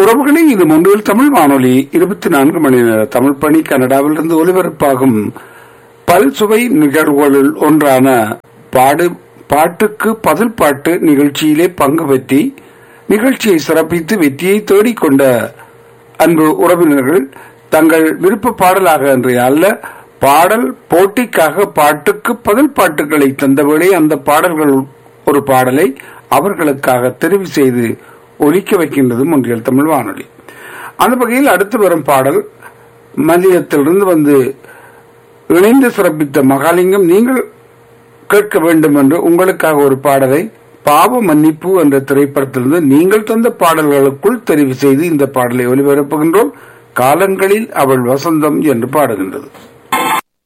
உறவுகளே இது முன்றில் தமிழ் வானொலி இருபத்தி நான்கு மணி நேர தமிழ் பணி கனடாவிலிருந்து ஒலிபரப்பாகும் பல் சுவை நிகழ்வுகளில் ஒன்றான பாடு பாட்டுக்கு பதில் பாட்டு நிகழ்ச்சியிலே பங்கு பெற்றி நிகழ்ச்சியை சிறப்பித்து வெற்றியை தேடிக்கொண்ட அன்பு உறவினர்கள் தங்கள் விருப்ப பாடலாக அன்றைய அல்ல பாடல் போட்டிக்காக பாட்டுக்கு பதில் பாட்டுகளை தந்தபடி அந்த பாடல்கள் ஒரு பாடலை அவர்களுக்காக தெரிவு செய்து ஒலிக்க வைக்கின்றது ஒன்றியல் தமிழ் வானொலி அந்த வகையில் அடுத்து வரும் பாடல் மதியத்திலிருந்து வந்து இணைந்து சிறப்பித்த மகாலிங்கம் நீங்கள் கேட்க வேண்டும் என்று உங்களுக்காக ஒரு பாடலை பாவ மன்னிப்பு என்ற திரைப்படத்திலிருந்து நீங்கள் தந்த பாடல்களுக்குள் தெரிவு செய்து இந்த பாடலை ஒலிபரப்புகின்றோம் காலங்களில் அவள் வசந்தம் என்று பாடுகின்றது